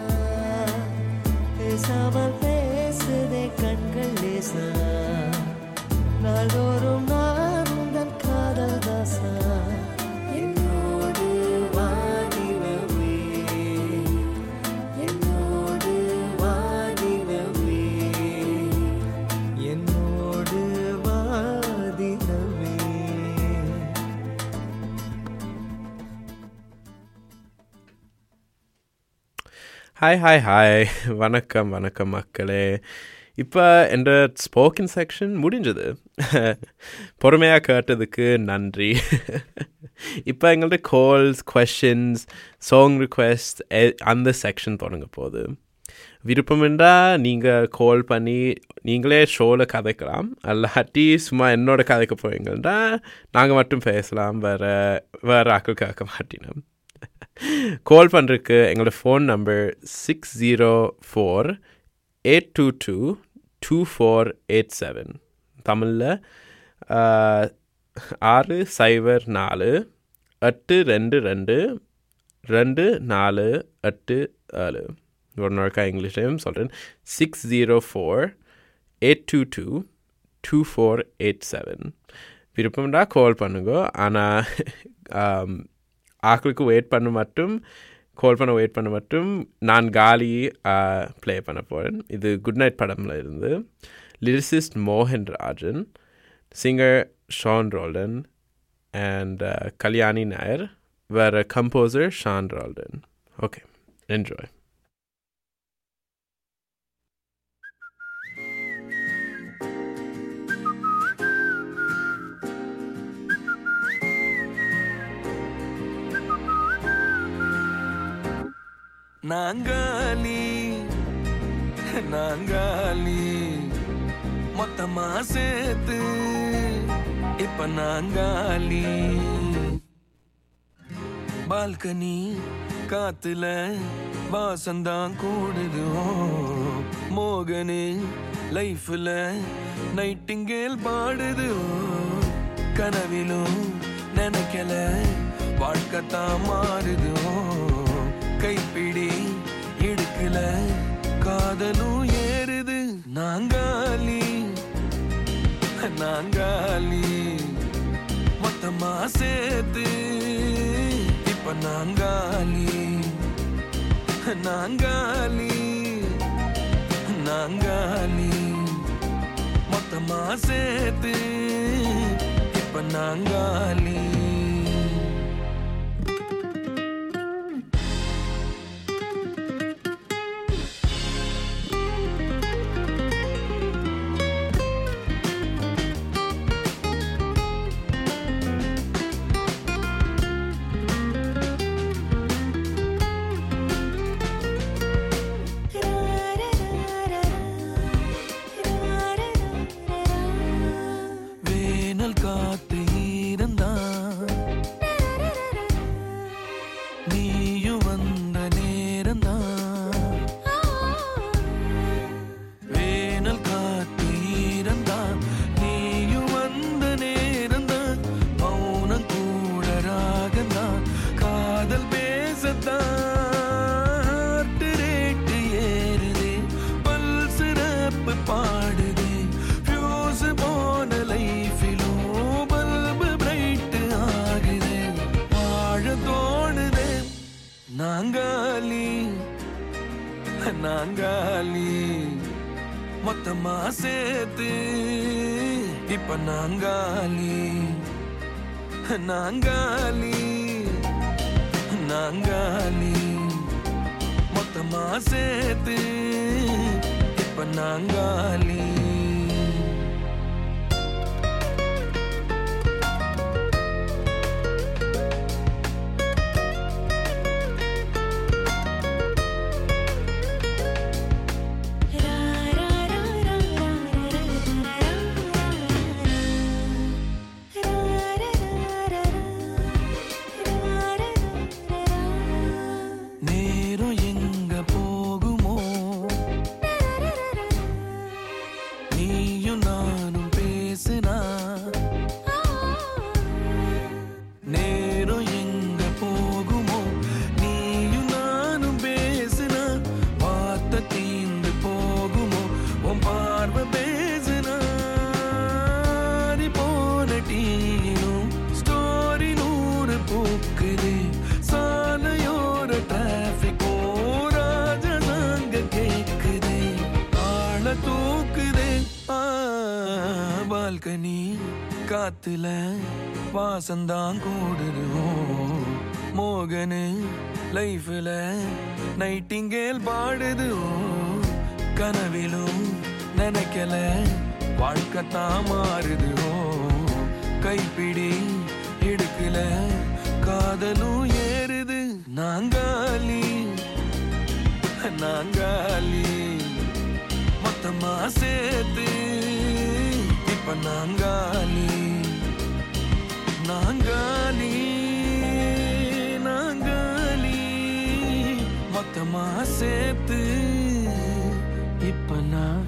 பேசாமல் பேசுதே கண்கள் லேசா நாள்தோறும் நான் உந்தன் காதல் தாசா என்னோடு வாடினவே என்னோடு வாடினவே என்னோடு வாடினவே ஹாய் ஹாய் ஹாய் வணக்கம் வணக்கம் மக்களே இப்போ என்ற ஸ்போக்கன் செக்ஷன் முடிஞ்சது பொறுமையாக கேட்டதுக்கு நன்றி இப்போ எங்கள்ட்ட கால்ஸ் கொஷின்ஸ் சாங் ரிக்வெஸ்ட் அந்த செக்ஷன் தொடங்க போகுது விருப்பமென்றா நீங்கள் கால் பண்ணி நீங்களே ஷோவில் கதைக்கலாம் அல்லாட்டி சும்மா என்னோட கதைக்க போவீங்கன்னா நாங்கள் மட்டும் பேசலாம் வேறு வேறு ஆக்கள் கேட்க மாட்டினோம் கால் பண்ணுறதுக்கு எங்களோட phone number six zero four eight two two two four eight seven தமிழில் ஆறு சைபர் நாலு எட்டு ரெண்டு ரெண்டு ரெண்டு நாலு எட்டு ஏழு ஒரு நாளைக்கா இங்கிலீஷ்லேயும் சொல்கிறேன் six zero four eight two two two four eight seven விருப்பம்டா கால் பண்ணுங்க ஆனால் ஆக்களுக்கு வெயிட் பண்ண மட்டும் கால் பண்ண வெயிட் பண்ண மட்டும் நான் காலி ப்ளே பண்ண போகிறேன் இது குட் நைட் படமில் இருந்து லிரிசிஸ்ட் மோகன் ராஜன் சிங்கர் ஷான் ரோல்டன் அண்ட் கல்யாணி நாயர் வேறு composer Sean Roldan okay enjoy நாங்காலி நாங்காலி மொத்தமா சேர்த்து இப்ப நாங்காலி பால்கனி காத்துல வாசந்தான் கூடுது ஓ, மோகனு லைஃப்ல நைட்டிங்கேல் பாடுது ஓ, கனவிலும் நினைக்கல வாழ்க்கைத்தான் மாறுது ஓ, கைப்பிடி இடுக்கல காதலும் ஏறுது நாங்காலி நாங்காலி மொத்தமா சேர்த்து இப்ப நாங்காலி நாங்காலி நாங்காலி மொத்தமா சேர்த்து இப்ப நாங்காலி வேனல் காத்து ஈரந்தான் நீயும் வந்த நேரந்தான் வேனல் காத்து ஈரந்தான் நீயும் வந்த நேரந்தான் மௌனம் கூட ராகந்தான் காதல் பேசத்தான் heart rate ஏறுதே பல் சிறப்பு பாடுதே ஃபியூஸ் போன லைஃபிலும் பல்பு பிரைட் ஆகுதே வாழ தோணுதே நாங்காலி நாங்காலி மொத்தமா சேர்த்து இப்ப நாங்காலி நாங்காலி நாங்காலி மொத்தமா சேர்த்து இப்ப நாங்காலி நேரம் எங்க போகுமோ நீயும் நானும் பேசினா நேரம் எங்க போகுமோ நீயும் நானும் பேசினா வார்த்தை தீந்து போகுமோ உன் பார்வை பேசினா நீ போன டீனும் ஸ்டோரி நூறு பூக்குது சாலையோர டிராபிக் ராஜதாங்க கேக்குதே ஆள தூக்குதே பால்கனி காத்துல வாசந்தான் கூடுது ஓ, மோகனு லைஃப்ல நைட்டிங்கேல் பாடுது ஓ, கனவிலும் நினைக்கல வாழ்க்கைத்தான் மாறுது ஓ கைப்பிடி இடுக்கல காதலும் ஏறுது நாங்காலி நாங்காலி மொத்தமா சேர்த்து இப்ப நாங்காலி நாங்காலி நாங்காலி மொத்தமா சேர்த்து இப்ப நான்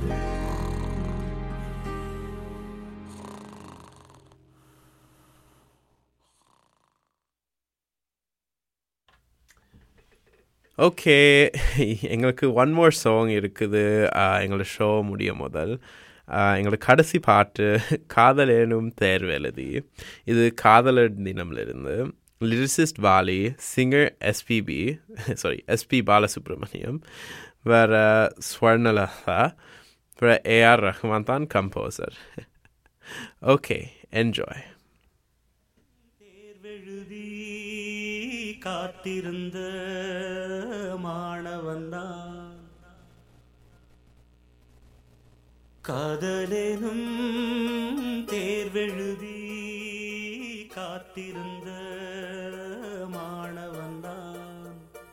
ஓகே எங்களுக்கு ஒன் மோர் சாங் இருக்குது ஆஹ், எங்களோட ஷோ முடிய முதல் ஆஹ், எங்களோட கடைசி பாட்டு காதலேனும் தேர்வெழுதி இது காதலர் தினம்லிருந்து lyricist Vaali singer SPB sorry SP Balasubrahmanyam வேற ஸ்வர்ணலதா வேற ஏஆர் ரஹ்மான் தான் கம்போசர் ஓகே என்ஜாய் தேர்வெழுதி காத்திருந்த மாணவன்தான் காதலெனும் தேர்வெழுதி காத்திருந்த மாணவன்தான்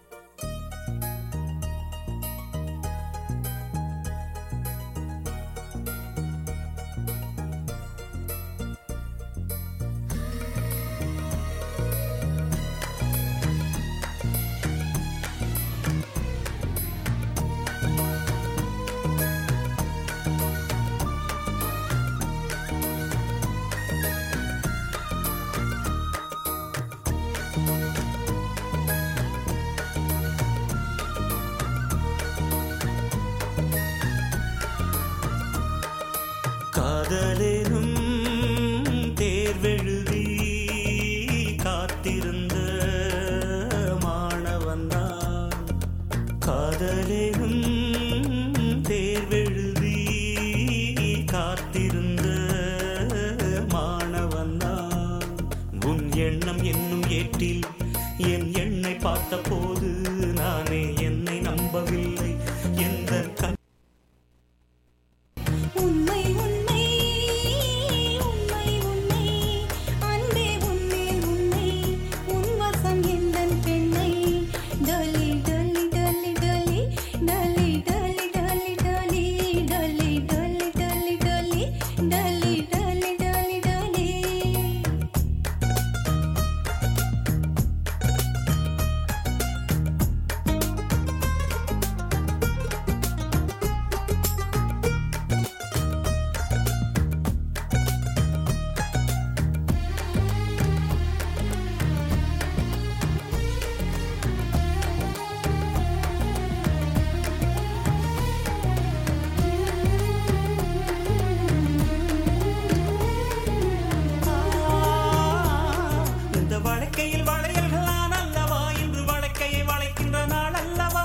காதலெனும் தேர்வெழுதி காத்திருந்த மாணவன்தான் காதலெனும் தேர்வெழுதி உண்மை உண்மை உண்மை உண்மை அன்பே உன்மேல் உண்மை உன் வசம் எந்தன் பெண்ணை டலி டலி டலி டலி டலி டலி டலி டலி டலி டலி டலி டலி டலி டலி டலி டலி இந்த வழக்கையில் வளையல்கள் நான் அல்லவா இன்று வழக்கையை வளைக்கின்ற நாள் அல்லவா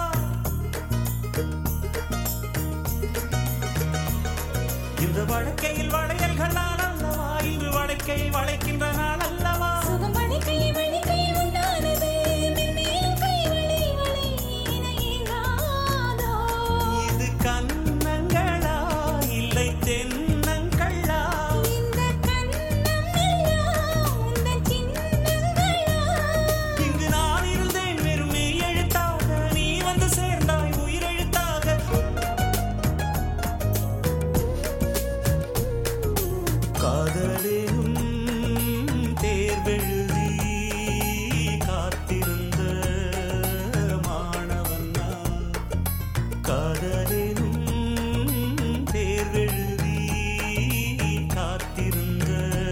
இந்த வழக்கையில் வளையல்கள் நான் அல்லவா இன்று வழக்கையை வளைக்கின்ற நாள் அல்லவா சுகம் வழிக்கை வழிக்கை உண்டானது மென்மேலும் கை வழி வழி இணையாதோ இது கண்ணங்களா இல்லை தென்னங்களா இந்த கண்ணம் எல்லாம் உந்தன் சின்னங்களா இங்கு நான் இருந்தேன் வெறும் மெய் எழுத்தாக நீ வந்து சேர்ந்தாய் உயிரெழுத்தாக காதலினும் தேர்வெழுதி காத்திருந்த மாணவன் நான் காதலினும் தேர்வெழுதி காத்திருந்த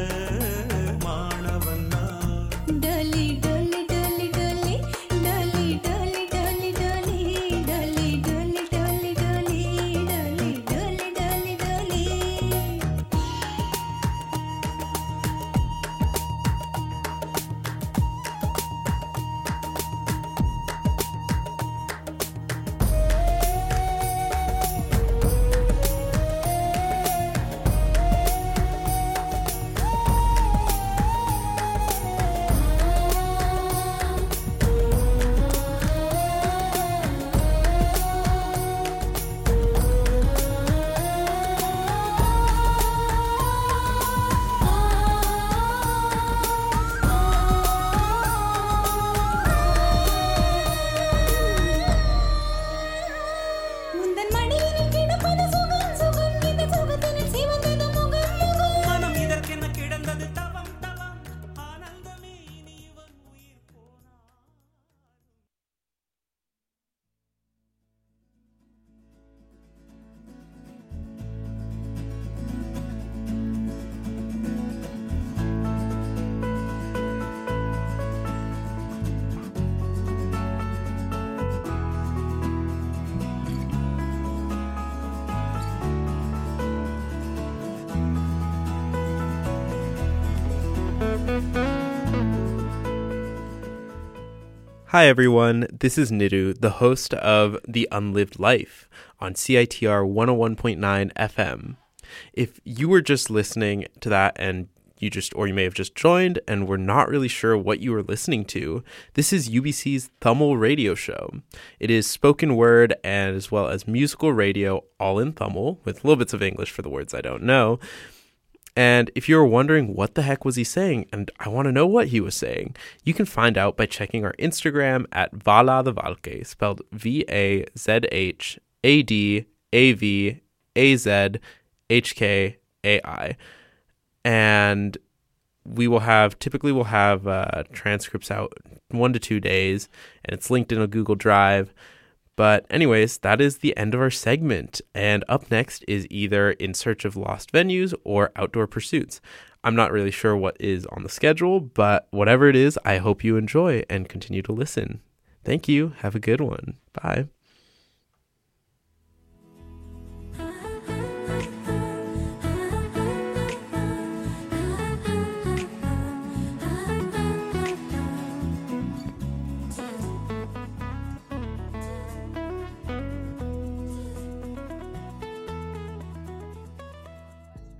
மாணவன் நான் டலி டலி டலி டலி டலி டலி டலி டலி டலி டலி டலி டலி டலி டலி டலி டலி உந்தன் மடியினில் கிடப்பது சுகம் சுகம் இந்த சுகத்தினில் சிவந்தது முகம் முகம் மனம் இதற்கென கிடந்தது தவம் தவம் ஆனந்தமே இனி இவன் உயிர் போனான் Hi, everyone. This is Nidu, the host of The Unlived Life on CITR 101.9 FM. If you were just listening to that and you just, or you may have just joined and were not really sure what you were listening to, this is UBC's Thummel radio show. It is spoken word and as well as musical radio, all in Thummel, with little bits of English for the words I don't know. And if you're wondering what the heck was he saying, and I want to know what he was saying, you can find out by checking our Instagram at Vala the Valke, spelled V A Z H A D A V A Z H K A I. And we will have typically we'll have uh, transcripts out one to two days, and it's linked in a Google Drive. But, anyways, that is the end of our segment. And up next is either In Search of Lost Venues or Outdoor Pursuits. I'm not really sure what is on the schedule, but whatever it is, I hope you enjoy and continue to listen. Thank you. Have a good one. Bye.